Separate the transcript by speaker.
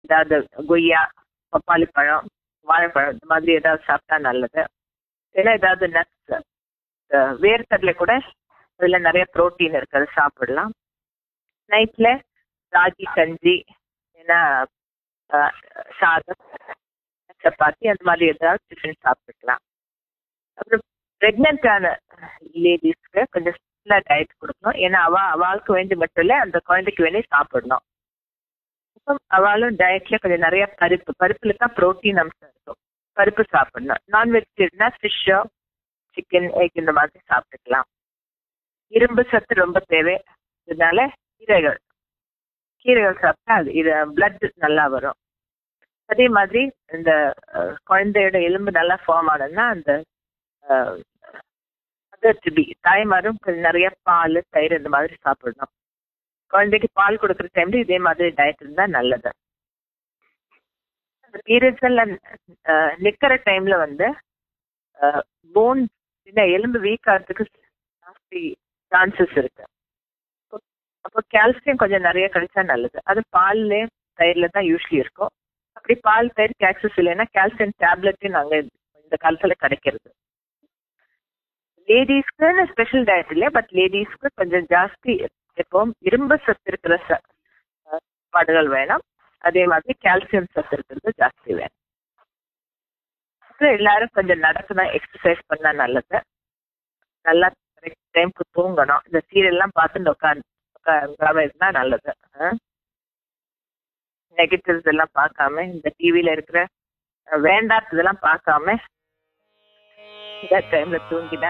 Speaker 1: ஏதாவது கொய்யா பப்பாளி பழம் வாழைப்பழம் இந்த மாதிரி ஏதாவது சாப்பிட்டா நல்லது இல்லைன்னா ஏதாவது நட்ஸ் வேர்க்கடலை கூட அதுல நிறைய புரோட்டீன் இருக்கு அது சாப்பிடலாம் நைட்ல ராகி கஞ்சி ஏன்னா அஹ், சாதம் சப்பாத்தி அந்த மாதிரி ஏதாவது டிஃபன் சாப்பிட்டுக்கலாம் அப்புறம் பிரெக்னென்டான லேடிஸ்க்கு கொஞ்சம் ஃபுல்லாக டயட் கொடுக்கணும் ஏன்னா அவ அவளுக்கு வேண்டி மட்டும் இல்லை அந்த குழந்தைக்கு வேண்டி சாப்பிடணும் அப்போ அவளும் டயட்ல கொஞ்சம் நிறைய பருப்பு பருப்புல தான் புரோட்டீன் அம்சம் இருக்கும் பருப்பு சாப்பிடணும் நான் வெஜிடேரியனா ஃபிஷ்ஷோ சிக்கன் எக் இந்த மாதிரி சாப்பிட்டுக்கலாம் இரும்பு சத்து ரொம்ப தேவை இதனால கீரைகள் கீரைகள் சாப்பிட்டா அது இது பிளட் நல்லா வரும் அதே மாதிரி இந்த அஹ், குழந்தையோட எலும்பு நல்லா ஃபார்ம் ஆனதுன்னா அந்த பி தாய்மாரும் கொஞ்சம் நிறைய பால் தயிர் இந்த மாதிரி சாப்பிடணும் குழந்தைக்கு பால் கொடுக்குற டைம்ல இதே மாதிரி டயட் இருந்தா நல்லது அந்த பீரியட்ஸ் எல்லாம் அஹ், நிக்கிற டைம்ல வந்து போன் எலும்பு வீக் ஆகிறதுக்கு ஜாஸ்தி சான்சஸ் இருக்கு அப்போ- அப்போ கால்சியம் கொஞ்சம் நிறைய கிடைச்சா நல்லது அது பால்ல தயிர்ல தான் யூஸ்வலி இருக்கும் அப்படி பால் தயிர் ஆக்சஸ் இல்லைன்னா கால்சியம் டேப்லெட்டும் நாங்க இந்த காலத்துல கிடைக்கிறது லேடிஸ்க்குன்னு ஸ்பெஷல் டயட் இல்லை பட் லேடிஸ்க்கு கொஞ்சம் ஜாஸ்தி எப்பவும் இரும்பு சத்து இருக்கிற ச- அஹ் சாப்பாடுகள் வேணும் அதே மாதிரி கால்சியம் சத்து இருக்கிறது ஜாஸ்தி வேணும் அப்புறம் எல்லாரும் கொஞ்சம் நடக்கணும் எக்ஸசைஸ் பண்ணா நல்லது நல்லா கரெக்ட் டைம்க்கு தூங்கணும் இந்த சீரியல் எல்லாம் பார்த்துட்டு உட்காந்து உட்காராம இருந்தா நல்லது நெகட்டிவ்ஸ் எல்லாம் பார்க்காம இந்த டிவியில இருக்கிற அஹ், வேண்டாததெல்லாம் பார்க்காம இந்த டைம்ல தூங்கினா